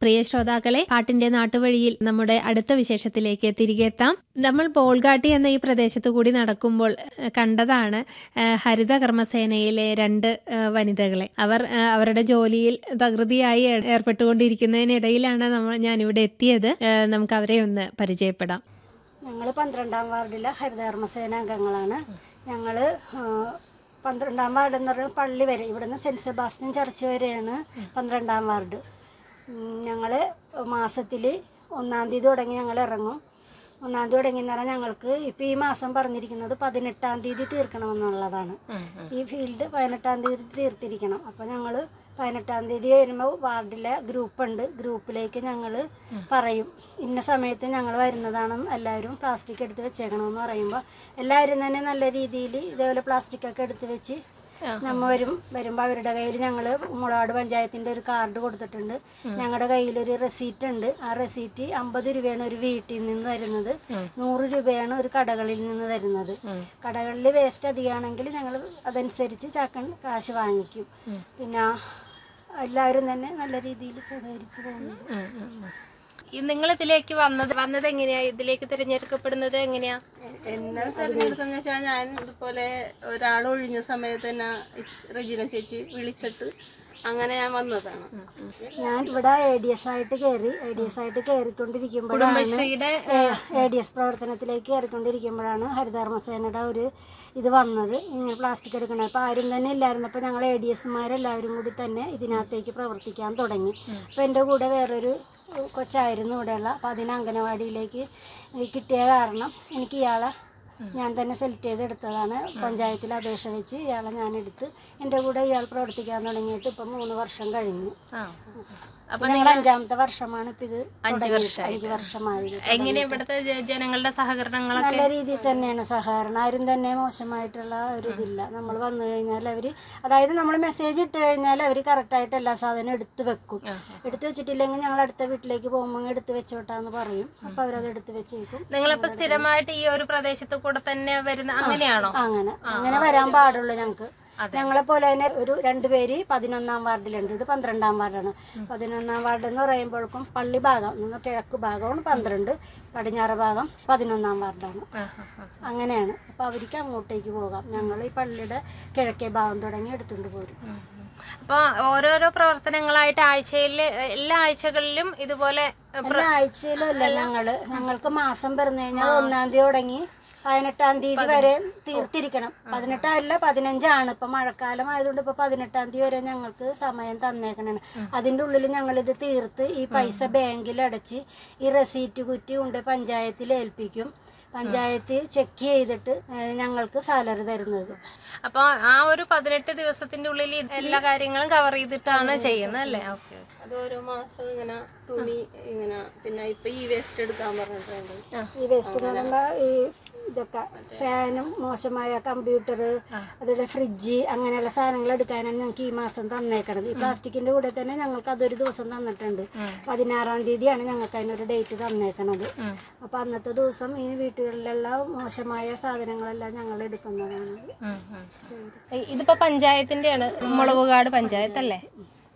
പ്രിയ ശ്രോതാക്കളെ പാട്ടിന്റെ നാട്ടുവഴിയിൽ നമ്മുടെ അടുത്ത വിശേഷത്തിലേക്ക് തിരികെ എത്താം നമ്മൾ ബോൾഗാട്ടി എന്ന ഈ പ്രദേശത്തു കൂടി നടക്കുമ്പോൾ ഏഹ്, കണ്ടതാണ് ഏഹ്, ഹരിത കർമ്മസേനയിലെ രണ്ട് ഏഹ്, വനിതകളെ അവർ ഏഹ്, അവരുടെ ജോലിയിൽ തകൃതിയായി ഏർ- ഏർപ്പെട്ടുകൊണ്ടിരിക്കുന്നതിനിടയിലാണ് നമ്മൾ ഞാനിവിടെ എത്തിയത് ഏഹ്, നമുക്ക് അവരെ ഒന്ന് പരിചയപ്പെടാം ഞങ്ങൾ പന്ത്രണ്ടാം വാർഡിലെ ഹരിതകർമ്മസേന അംഗങ്ങളാണ് ഞങ്ങൾ പന്ത്രണ്ടാം വാർഡ് എന്ന് പറയുന്നത് പള്ളി വരെ ഇവിടുന്ന് സെൻറ്റ് സെബാസ്റ്റ്യൻ ചർച്ച് വരെയാണ് പന്ത്രണ്ടാം വാർഡ് ഞങ്ങൾ മാസത്തിൽ ഒന്നാം തീയതി തുടങ്ങി ഞങ്ങൾ ഇറങ്ങും ഒന്നാം തീയതി തുടങ്ങി എന്ന് പറഞ്ഞാൽ ഞങ്ങൾക്ക് ഇപ്പോൾ ഈ മാസം പറഞ്ഞിരിക്കുന്നത് പതിനെട്ടാം തീയതി തീർക്കണമെന്നുള്ളതാണ് ഈ ഫീൽഡ് പതിനെട്ടാം തീയതി തീർത്തിരിക്കണം അപ്പോൾ ഞങ്ങൾ പതിനെട്ടാം തീയതി വരുമ്പോൾ വാർഡിലെ ഗ്രൂപ്പുണ്ട് ഗ്രൂപ്പിലേക്ക് ഞങ്ങൾ പറയും ഇന്ന സമയത്ത് ഞങ്ങൾ വരുന്നതാണ് എല്ലാവരും പ്ലാസ്റ്റിക് എടുത്ത് വെച്ചേക്കണമെന്ന് പറയുമ്പോൾ എല്ലാവരും തന്നെ നല്ല രീതിയിൽ ഇതേപോലെ പ്ലാസ്റ്റിക് ഒക്കെ എടുത്ത് വെച്ച് നമ്മ വരും വരുമ്പോൾ അവരുടെ കയ്യിൽ ഞങ്ങൾ മുളകാട് പഞ്ചായത്തിൻ്റെ ഒരു കാർഡ് കൊടുത്തിട്ടുണ്ട് ഞങ്ങളുടെ കയ്യിൽ ഒരു റെസീറ്റ് ഉണ്ട് ആ റെസീറ്റ് അമ്പത് രൂപയാണ് ഒരു വീട്ടിൽ നിന്ന് തരുന്നത് നൂറ് രൂപയാണ് ഒരു കടകളിൽ നിന്ന് തരുന്നത് കടകളിൽ വേസ്റ്റ് അധികമാണെങ്കിൽ ഞങ്ങൾ അതനുസരിച്ച് ചാക്കൻ കാശ് വാങ്ങിക്കും പിന്നെ എല്ലാവരും തന്നെ നല്ല രീതിയിൽ സഹകരിച്ച് പോകുന്നു നിങ്ങൾ ഇതിലേക്ക് വന്നത് വന്നത് എങ്ങനെയാ ഇതിലേക്ക് തിരഞ്ഞെടുക്കപ്പെടുന്നത് എങ്ങനെയാ എന്നെ തെരഞ്ഞെടുക്കുന്ന വെച്ചാൽ ഞാൻ ഇതുപോലെ ഒരാൾ ഒഴിഞ്ഞ സമയത്ത് തന്നെ റെജിന ചേച്ചി വിളിച്ചിട്ട് അങ്ങനെ ഞാൻ വന്നതാണ് ഞാൻ ഇവിടെ എ ഡി എസ് ആയിട്ട് കയറി എ ഡി എസ് ആയിട്ട് കയറിക്കൊണ്ടിരിക്കുമ്പോഴാണ് എ ഡി എസ് പ്രവർത്തനത്തിലേക്ക് കയറിക്കൊണ്ടിരിക്കുമ്പോഴാണ് ഹരിതകർമ്മസേനയുടെ ഒരു ഇത് വന്നത് ഇങ്ങനെ പ്ലാസ്റ്റിക് എടുക്കണത് അപ്പോൾ ആരും തന്നെ ഇല്ലായിരുന്നപ്പോൾ ഞങ്ങൾ എ ഡി എസ്മാരെല്ലാവരും കൂടി തന്നെ ഇതിനകത്തേക്ക് പ്രവർത്തിക്കാൻ തുടങ്ങി അപ്പോൾ എൻ്റെ കൂടെ വേറൊരു കൊച്ചായിരുന്നു ഇവിടെയുള്ള അപ്പോൾ അതിന് അംഗനവാടിയിലേക്ക് കിട്ടിയ കാരണം എനിക്ക് ഇയാളെ ഞാൻ തന്നെ സെലക്ട് ചെയ്ത് എടുത്തതാണ് പഞ്ചായത്തിൽ അപേക്ഷ വെച്ച് ഇയാളെ ഞാൻ എടുത്ത് എൻ്റെ കൂടെ ഇയാൾ പ്രവർത്തിക്കാൻ തുടങ്ങിയിട്ട് ഇപ്പം മൂന്ന് വർഷം കഴിഞ്ഞു അപ്പൊ ഞങ്ങൾ അഞ്ചാമത്തെ വർഷമാണ് ഇപ്പം ഇത് തുടങ്ങിയിട്ട്. അഞ്ച് വർഷമായി എങ്ങനെ ഇവിടുത്തെ ജ- ജനങ്ങളുടെ സഹകരണങ്ങളൊക്കെ നല്ല രീതിയിൽ തന്നെയാണ് സഹകരണം ആരും തന്നെ മോശമായിട്ടുള്ള ഒരു ഇതില്ല നമ്മൾ വന്നു കഴിഞ്ഞാൽ അവർ അതായത് നമ്മൾ മെസ്സേജ് ഇട്ട് കഴിഞ്ഞാൽ അവർ കറക്റ്റായിട്ട് എല്ലാ സാധനവും എടുത്ത് വെക്കും എടുത്ത് വെച്ചിട്ടില്ലെങ്കിൽ ഞങ്ങൾ അടുത്ത വീട്ടിലേക്ക് പോകുമ്പോൾ എടുത്ത് വെച്ചോട്ടാന്ന് പറയും അപ്പോൾ അവരത് എടുത്ത് വെച്ചേക്കും നിങ്ങളിപ്പോ സ്ഥിരമായിട്ട് ഈ ഒരു പ്രദേശത്ത് കൂടെ തന്നെ വരുന്ന അങ്ങനെയാണോ അങ്ങനെ അങ്ങനെ വരാൻ പാടുള്ളൂ ഞങ്ങൾക്ക് ഞങ്ങളെ പോലെ തന്നെ ഒരു രണ്ടുപേര് പതിനൊന്നാം വാർഡിലുണ്ട് ഇത് പന്ത്രണ്ടാം വാർഡാണ് പതിനൊന്നാം വാർഡ് എന്ന് പറയുമ്പോഴേക്കും പള്ളി ഭാഗം നിന്ന് കിഴക്ക് ഭാഗമാണ് പന്ത്രണ്ട് പടിഞ്ഞാറ് ഭാഗം പതിനൊന്നാം വാർഡാണ് അങ്ങനെയാണ് അപ്പോൾ അവർക്ക് അങ്ങോട്ടേക്ക് പോകാം ഞങ്ങൾ ഈ പള്ളിയുടെ കിഴക്കേ ഭാഗം തുടങ്ങി എടുത്തുകൊണ്ട് പോരും അപ്പൊ ഓരോരോ പ്രവർത്തനങ്ങളായിട്ട് ആഴ്ചയിൽ എല്ലാ ആഴ്ചകളിലും ഇതുപോലെ എല്ലാ ആഴ്ചയിലും അല്ല ഞങ്ങള് ഞങ്ങൾക്ക് മാസം പിറന്നു കഴിഞ്ഞാൽ ഒന്നാം തീയതി തുടങ്ങി പതിനെട്ടാം തീയതി വരെ തീർത്തിരിക്കണം പതിനെട്ടല്ല പതിനഞ്ചാണ് ഇപ്പൊ മഴക്കാലം ആയതുകൊണ്ട് ഇപ്പൊ പതിനെട്ടാം തീയതി വരെ ഞങ്ങൾക്ക് സമയം തന്നേക്കണാണ് അതിന്റെ ഉള്ളിൽ ഞങ്ങൾ ഇത് തീർത്ത് ഈ പൈസ ബാങ്കിൽ അടച്ച് ഈ റെസീറ്റ് കുറ്റി കൊണ്ട് പഞ്ചായത്തിൽ ഏൽപ്പിക്കും പഞ്ചായത്ത് ചെക്ക് ചെയ്തിട്ട് ഏഹ്, ഞങ്ങൾക്ക് സാലറി തരുന്നത് അപ്പൊ ആ ഒരു പതിനെട്ട് ദിവസത്തിന്റെ ഉള്ളിൽ ഇത് എല്ലാ കാര്യങ്ങളും കവർ ചെയ്തിട്ടാണ് ചെയ്യുന്നത് അല്ലേ ഓക്കെ അത് ഓരോ മാസം ഇങ്ങനെ തുണി ഇങ്ങനെ പിന്നെ ഇപ്പൊ ഈ വേസ്റ്റ് എടുക്കാൻ പറഞ്ഞിട്ടുണ്ട് ഈ വേസ്റ്റ് എന്ന് പറയുമ്പോൾ ഈ ഇതൊക്കെ ഫാനും മോശമായ കമ്പ്യൂട്ടർ അതുപോലെ ഫ്രിഡ്ജ് അങ്ങനെയുള്ള സാധനങ്ങൾ എടുക്കാനാണ് ഞങ്ങൾക്ക് ഈ മാസം തന്നേക്കണത് ഈ പ്ലാസ്റ്റിക്കിന്റെ കൂടെ തന്നെ ഞങ്ങൾക്ക് അതൊരു ദിവസം തന്നിട്ടുണ്ട് പതിനാറാം തീയതിയാണ് ഞങ്ങൾക്ക് അതിനൊരു ഡേറ്റ് തന്നേക്കണത് അപ്പൊ അന്നത്തെ ദിവസം ഈ വീട്ടുകളിലുള്ള മോശമായ സാധനങ്ങളെല്ലാം ഞങ്ങൾ എടുക്കുന്നതാണ് ചെയ്തത്. ഇതിപ്പോ പഞ്ചായത്തിന്റെയാണ് മുളവുകാട് പഞ്ചായത്ത് അല്ലേ